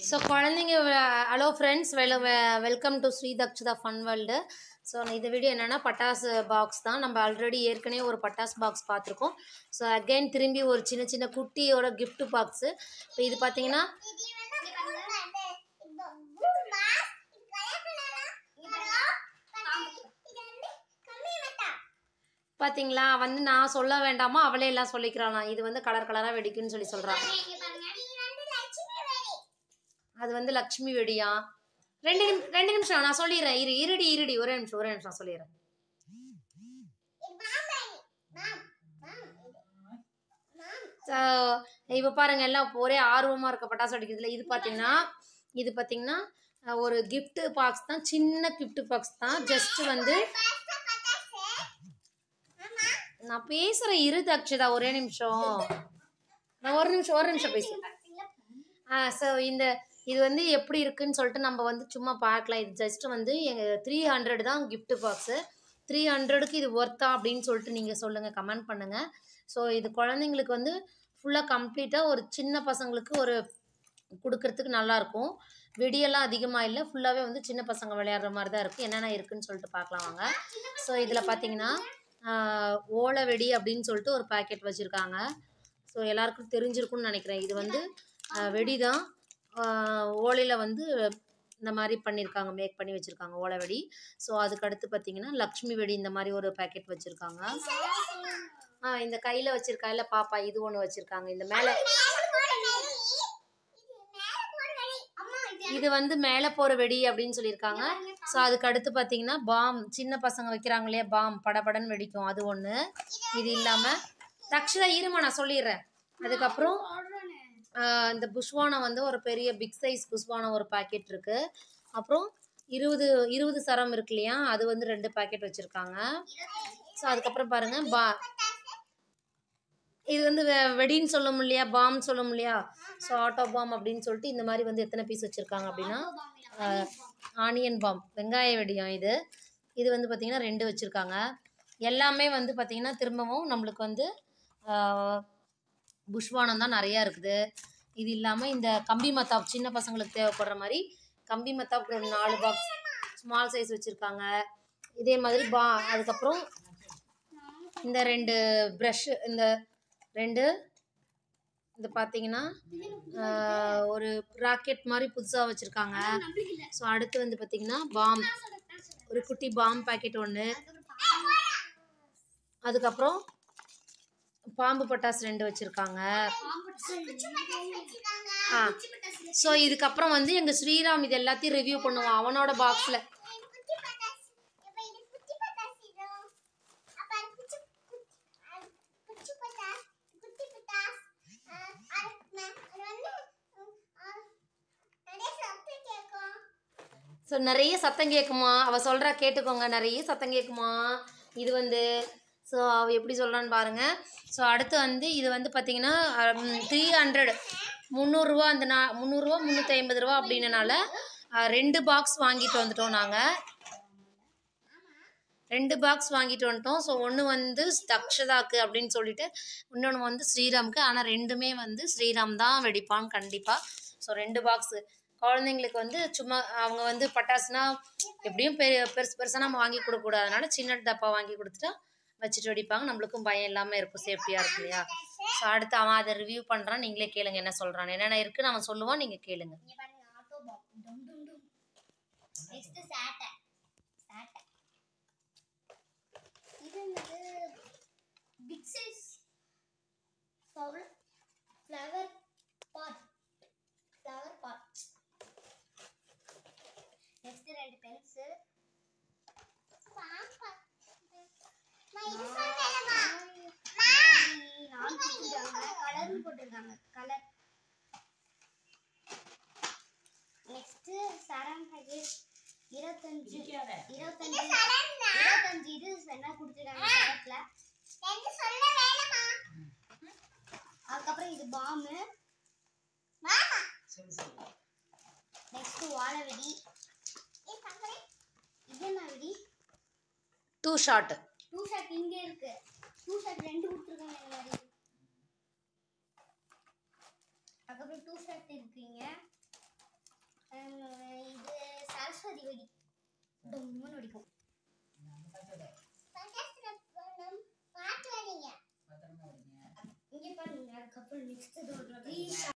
so குழந்தைங்க hello friends well welcome to Shri Dakshata fun world so இந்த video என்னென்னா பட்டாசு பாக்ஸ் தான் நம்ம ஆல்ரெடி ஏற்கனவே ஒரு பட்டாசு பாக்ஸ் பார்த்துருக்கோம் ஸோ அகைன் திரும்பி ஒரு சின்ன சின்ன குட்டியோட gift பாக்ஸு இப்போ இது பார்த்தீங்கன்னா பார்த்தீங்களா வந்து நான் சொல்ல வேண்டாமா அவளே எல்லாம் சொல்லிக்கிறானா இது வந்து கலர் கலராக வெடிக்குன்னு சொல்லி சொல்கிறான் அது வந்து லக்ஷ்மி வெடியா ரெண்டு நிமி- ரெண்டு நிமிஷம் நான் சொல்லிடுறேன் இரு இருடி இருடி ஒரே நிமிஷம் ஒரே நிமிஷம் நான் சொல்லிடுறேன் ஸோ இப்போ பாருங்க எல்லாம் ஒரே ஆர்வமாக இருக்க பட்டாசு வெடிக்கிறதுல இது பார்த்தீங்கன்னா இது பார்த்தீங்கன்னா அஹ், ஒரு gift பாக்ஸ் தான் சின்ன gift பாக்ஸ் தான் ஜஸ்ட் வந்து நான் பேசுகிறேன் இரு அக்ஷதா ஒரே நிமிஷம் நான் ஒரு நிமிஷம் ஒரு நிமிஷம் பேசுறேன் ஆ ஸோ இந்த இது வந்து எப்படி இருக்குன்னு சொல்லிட்டு நம்ம வந்து சும்மா பார்க்கலாம் இது ஜஸ்ட் வந்து எங்கள் த்ரீ ஹண்ட்ரட் தான் gift பாக்ஸு த்ரீ ஹண்ட்ரடுக்கு இது ஒர்த்தா அப்படின்னு சொல்லிட்டு நீங்கள் சொல்லுங்கள் கமெண்ட் பண்ணுங்கள் ஸோ இது குழந்தைங்களுக்கு வந்து ஃபுல்லாக கம்ப்ளீட்டாக ஒரு சின்ன பசங்களுக்கு ஒரு கொடுக்கறதுக்கு நல்லாயிருக்கும் வெடியெல்லாம் அதிகமாக இல்லை ஃபுல்லாகவே வந்து சின்ன பசங்க விளையாடுற மாதிரி தான் இருக்குது என்னென்ன இருக்குன்னு சொல்லிட்டு பார்க்கலாம் வாங்க ஸோ இதில் பார்த்தீங்கன்னா ஆஹ், ஓலை வெடி அப்படின்னு சொல்லிட்டு ஒரு பாக்கெட் வச்சுருக்காங்க ஸோ எல்லாருக்கும் தெரிஞ்சிருக்கும்னு நினைக்கிறேன் இது வந்து ஆஹ், வெடி தான் ஓலையில் வந்து இந்த மாதிரி பண்ணியிருக்காங்க மேக் பண்ணி வச்சுருக்காங்க ஓலை வெடி ஸோ அதுக்கு அடுத்து பார்த்தீங்கன்னா லக்ஷ்மி வெடி இந்த மாதிரி ஒரு பாக்கெட் வச்சுருக்காங்க ஆ இந்த கையில் வச்சிருக்கா இல்லை பாப்பா இது ஒன்று வச்சுருக்காங்க இந்த மேலே இது வந்து மேலே போகிற வெடி அப்படின்னு சொல்லியிருக்காங்க ஸோ அதுக்கு அடுத்து பார்த்தீங்கன்னா பாம் சின்ன பசங்க வைக்கிறாங்க இல்லையா பாம் படபடன்னு வெடிக்கும் அது ஒன்று இது இல்லாமல் தக்ஷதா இருமா நான் சொல்லிடுறேன் அதுக்கப்புறம் ஆஹ், இந்த புஷ்வானம் வந்து ஒரு பெரிய பிக் சைஸ் புஷ்வானம் ஒரு பாக்கெட் இருக்குது அப்புறம் இருபது இருபது சரம் இருக்கு இல்லையா அது வந்து ரெண்டு பாக்கெட் வச்சுருக்காங்க ஸோ அதுக்கப்புறம் பாருங்கள் பா இது வந்து வெ- வெடின்னு சொல்ல முடியலையா பாம் சொல்ல முடியலையா ஸோ ஆட்டோ பாம் அப்படின்னு சொல்லிட்டு இந்த மாதிரி வந்து எத்தனை பீஸ் வச்சுருக்காங்க அப்படின்னா ஆனியன் பாம் வெங்காய வெடியம் இது இது வந்து பார்த்திங்கன்னா ரெண்டு வச்சுருக்காங்க எல்லாமே வந்து பார்த்திங்கன்னா திரும்பவும் நம்மளுக்கு வந்து ஆஹ், புஷ்வானம் தான் நிறையா இருக்குது இது இல்லாமல் இந்த கம்பி மத்தாப் சின்ன பசங்களுக்கு தேவைப்படுற மாதிரி கம்பி மத்தாப் ஒரு நாலு பாக்ஸ் ஸ்மால் சைஸ் வச்சுருக்காங்க இதே மாதிரி பா அதுக்கப்புறம் இந்த ரெண்டு ப்ரஷ்ஷு இந்த ரெண்டு இது பார்த்தீங்கன்னா ஆஹ், ஒரு ராக்கெட் மாதிரி புதுசாக வச்சுருக்காங்க ஸோ அடுத்து வந்து பார்த்தீங்கன்னா பாம் ஒரு குட்டி பாம் பாக்கெட் ஒன்று அதுக்கப்புறம் பாம்பு பட்டாசு ரெண்டு வச்சுருக்காங்க ஆ ஸோ இதுக்கப்புறம் வந்து எங்கள் ஸ்ரீராம் இது எல்லாத்தையும் ரிவ்யூ பண்ணுவான் அவனோட பாக்ஸில் ஸோ நிறைய சத்தம் கேட்குமா அவள் சொல்கிறா கேட்டுக்கோங்க நிறைய சத்தம் கேட்குமா இது வந்து ஸோ அவள் எப்படி சொல்கிறான்னு பாருங்கள் ஸோ அடுத்து வந்து இது வந்து பார்த்தீங்கன்னா த்ரீ ஹண்ட்ரட் முந்நூறுரூவா அந்த நா முந்நூறுரூவா முந்நூற்றி ஐம்பது ரூபா அப்படின்னனால அஹ், ரெண்டு பாக்ஸ் வாங்கிட்டு வந்துட்டோம் நாங்கள் ரெண்டு பாக்ஸ் வாங்கிட்டு வந்துட்டோம் ஸோ ஒன்று வந்து தக்ஷதாக்கு அப்படின்னு சொல்லிட்டு இன்னொன்று வந்து ஸ்ரீராமுக்கு ஆனால் ரெண்டுமே வந்து ஸ்ரீராம் தான் வெடிப்பான் கண்டிப்பாக ஸோ ரெண்டு பாக்ஸு குழந்தைங்களுக்கு வந்து சும்மா அவங்க வந்து பட்டாசுனா எப்படியும் பெரிய பெருசு பெருசாக நம்ம வாங்கி கொடுக்கக்கூடாது அதனால சின்ன டப்பா வாங்கி கொடுத்துட்டா வச்சுட்டு வெடிப்பாங்க நம்மளுக்கும் பயம் இல்லாமல் இருக்கும் சேஃப்டியாக இருக்கும் இல்லையா ஸோ அடுத்து அவன் அதை ரிவ்யூ பண்ணுறான் நீங்களே கேளுங்க என்ன சொல்கிறான் என்னென்ன இருக்குன்னு அவன் சொல்லுவான் நீங்கள் கேளுங்க நெக்ஸ்ட் சாட்டை சாட்டை இது என்னது big size flower flower pot flower pot next ரெண்டு பென்சில் கலர் போட்டிருக்காங்க கலர் நெக்ஸ்ட் சரம் பாக்கெட் இருபத்தஞ்சு இருபத்தஞ்சு இருபத்தஞ்சு இது என்ன கொடுத்துருக்காங்க பக்கத்துல அதுக்கப்புறம் இது பாம்பு நெக்ஸ்ட் வாழை வெடி இது என்ன வெடி டூ ஷார்ட்டு டூ ஷாட் இங்க இருக்கு டூ ஷாட் ரெண்டு கொடுத்துருக்காங்க இந்த மாதிரி அதுக்கப்புறம் டூ ஷாட் இருக்குங்க அஹ் இது சரஸ்வதி வெடி டொம்முன்னு வெடிக்கும் பாட்டு வரீங்க இங்க பாருங்க அதுக்கப்புறம் நெக்ஸ்ட்